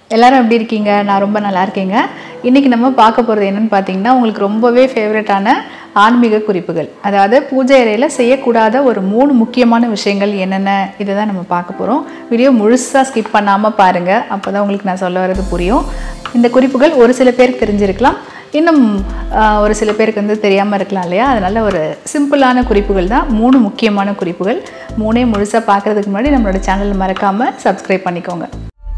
எல்லாரும் எப்படி இருக்கீங்க நான் ரொம்ப நல்லா இருக்கேங்க இன்றைக்கி நம்ம பார்க்க போகிறது என்னன்னு பார்த்தீங்கன்னா உங்களுக்கு ரொம்பவே ஃபேவரட்டான ஆன்மீக குறிப்புகள் அதாவது பூஜை அறையில் செய்யக்கூடாத ஒரு மூணு முக்கியமான விஷயங்கள் என்னென்ன இதை தான் நம்ம பார்க்க போகிறோம் வீடியோ முழுசாக ஸ்கிப் பண்ணாமல் பாருங்கள் அப்போ தான் உங்களுக்கு நான் சொல்ல வர்றது புரியும் இந்த குறிப்புகள் ஒரு சில பேருக்கு தெரிஞ்சிருக்கலாம் இன்னும் ஆஹ், ஒரு சில பேருக்கு வந்து தெரியாமல் இருக்கலாம் இல்லையா அதனால் ஒரு சிம்பிளான குறிப்புகள் தான் மூணு முக்கியமான குறிப்புகள் மூணே முழுசாக பார்க்குறதுக்கு முன்னாடி நம்மளோட சேனல் மறக்காமல் சப்ஸ்கிரைப் பண்ணிக்கோங்க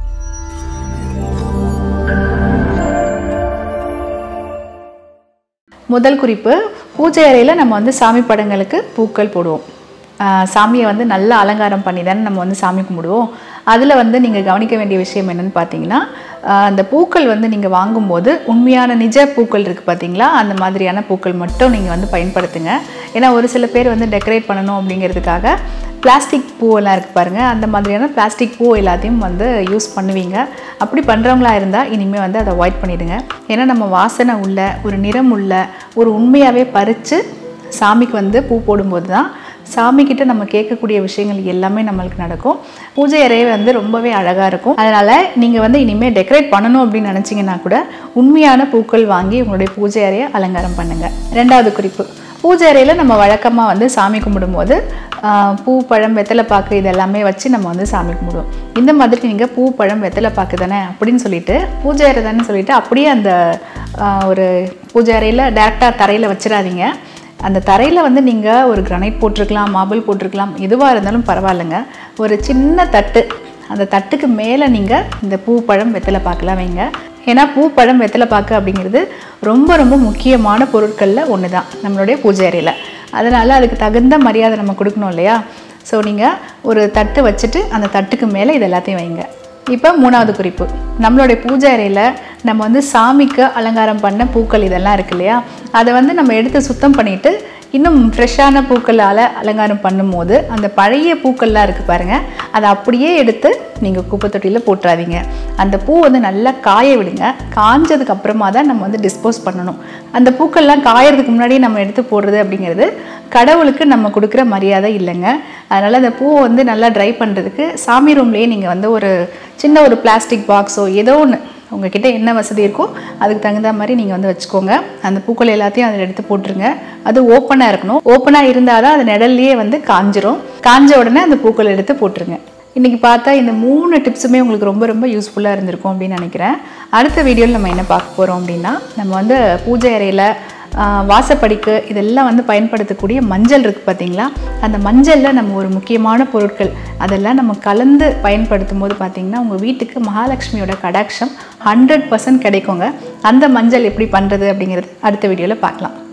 முதல் குறிப்பு பூஜை அறையில் நம்ம வந்து சாமி படங்களுக்கு பூக்கள் போடுவோம் ஆஹ் சாமியை வந்து நல்லா அலங்காரம் பண்ணி தானே நம்ம வந்து சாமி கும்பிடுவோம் அதில் வந்து நீங்கள் கவனிக்க வேண்டிய விஷயம் என்னன்னு பார்த்தீங்கன்னா ஆஹ் அந்த பூக்கள் வந்து நீங்கள் வாங்கும்போது உண்மையான நிஜ பூக்கள் இருக்குது பார்த்தீங்களா அந்த மாதிரியான பூக்கள் மட்டும் நீங்கள் வந்து பயன்படுத்துங்க ஏன்னா ஒரு சில பேர் வந்து டெக்கரேட் பண்ணணும் அப்படிங்கிறதுக்காக பிளாஸ்டிக் பூவெல்லாம் இருக்குது பாருங்கள் அந்த மாதிரியான பிளாஸ்டிக் பூ எல்லாத்தையும் வந்து யூஸ் பண்ணுவீங்க அப்படி பண்ணுறவங்களா இருந்தால் இனிமேல் வந்து அதை அவாய்ட் பண்ணிடுங்க ஏன்னா நம்ம வாசனை உள்ள ஒரு நிறம் உள்ள ஒரு உண்மையாகவே பறித்து சாமிக்கு வந்து பூ போடும்போது தான் சாமிக்கிட்ட நம்ம கேட்கக்கூடிய விஷயங்கள் எல்லாமே நம்மளுக்கு நடக்கும் பூஜை அறையே வந்து ரொம்பவே அழகாக இருக்கும் அதனால் நீங்கள் வந்து இனிமேல் டெக்கரேட் பண்ணணும் அப்படின்னு நினச்சிங்கன்னா கூட உண்மையான பூக்கள் வாங்கி உங்களுடைய பூஜை அறையை அலங்காரம் பண்ணுங்கள் ரெண்டாவது குறிப்பு பூஜை அறையில் நம்ம வழக்கமாக வந்து சாமி கும்பிடும்போது ஆஹ், பூ பழம் வெத்தலை பாக்கு இதெல்லாமே வச்சு நம்ம வந்து சாமி கும்பிடுவோம் இந்த மாதிரி நீங்கள் பூ பழம் வெத்தலை பாக்கு தானே அப்படின்னு சொல்லிட்டு பூஜை அறை தானே சொல்லிட்டு அப்படியே அந்த ஆஹ், ஒரு பூஜை அறையில் டேரெக்டாக தரையில் வச்சிடாதீங்க அந்த தரையில் வந்து நீங்கள் ஒரு கிரனைட் போட்டிருக்கலாம் மார்பிள் போட்டிருக்கலாம் எதுவாக இருந்தாலும் பரவாயில்லைங்க ஒரு சின்ன தட்டு அந்த தட்டுக்கு மேலே நீங்கள் இந்த பூ பழம் வெத்தலை பாக்கெலாம் வைங்க ஏன்னா பூ பழம் வெத்தலை பாக்கு அப்படிங்கிறது ரொம்ப ரொம்ப முக்கியமான பொருட்களில் ஒன்று தான் நம்மளுடைய பூஜை அறையில் அதனால் அதுக்கு தகுந்த மரியாதை நம்ம கொடுக்கணும் இல்லையா ஸோ நீங்கள் ஒரு தட்டு வச்சுட்டு அந்த தட்டுக்கு மேலே இது எல்லாத்தையும் வைங்க இப்போ மூணாவது குறிப்பு நம்மளுடைய பூஜை அறையில் நம்ம வந்து சாமிக்கு அலங்காரம் பண்ண பூக்கள் இதெல்லாம் இருக்கு இல்லையா அதை வந்து நம்ம எடுத்து சுத்தம் பண்ணிட்டு இன்னும் ஃப்ரெஷ்ஷான பூக்களால் அலங்காரம் பண்ணும்போது அந்த பழைய பூக்கள்லாம் இருக்குது பாருங்கள் அதை அப்படியே எடுத்து நீங்கள் குப்பை தொட்டியில் போட்டுறாதீங்க அந்த பூ வந்து நல்லா காய விடுங்க காஞ்சதுக்கு அப்புறமா தான் நம்ம வந்து டிஸ்போஸ் பண்ணணும் அந்த பூக்கள்லாம் காயறதுக்கு முன்னாடியே நம்ம எடுத்து போடுறது அப்படிங்கிறது கடவுளுக்கு நம்ம கொடுக்குற மரியாதை இல்லைங்க அதனால் அந்த பூவை வந்து நல்லா ட்ரை பண்ணுறதுக்கு சாமி ரூம்லேயே நீங்கள் வந்து ஒரு சின்ன ஒரு பிளாஸ்டிக் பாக்ஸோ ஏதோ ஒன்று உங்ககிட்ட என்ன வசதி இருக்கோ அதுக்கு தகுந்த மாதிரி நீங்கள் வந்து வச்சுக்கோங்க அந்த பூக்கள் எல்லாத்தையும் அதில் எடுத்து போட்டுருங்க அது ஓப்பனாக இருக்கணும் ஓப்பனாக இருந்தால் தான் அது நிழல்லையே வந்து காஞ்சிரும் காஞ்ச உடனே அந்த பூக்கள் எடுத்து போட்டுருங்க இன்றைக்கி பார்த்தா இந்த மூணு டிப்ஸுமே உங்களுக்கு ரொம்ப ரொம்ப யூஸ்ஃபுல்லாக இருந்திருக்கும் அப்படின்னு நினைக்கிறேன் அடுத்த வீடியோவில் நம்ம என்ன பார்க்க போகிறோம் அப்படின்னா நம்ம வந்து பூஜை அறையில் ஆஹ் வாசப்படிக்கு இதெல்லாம் வந்து பயன்படுத்தக்கூடிய மஞ்சள் இருக்குது பார்த்தீங்களா அந்த மஞ்சளில் நம்ம ஒரு முக்கியமான பொருட்கள் அதெல்லாம் நம்ம கலந்து பயன்படுத்தும் போது பார்த்தீங்கன்னா உங்கள் வீட்டுக்கு மகாலட்சுமியோட கடாட்சம் ஹண்ட்ரட் பர்சன்ட் கிடைக்குங்க அந்த மஞ்சள் எப்படி பண்ணுறது அப்படிங்கிறது அடுத்த வீடியோவில் பார்க்கலாம்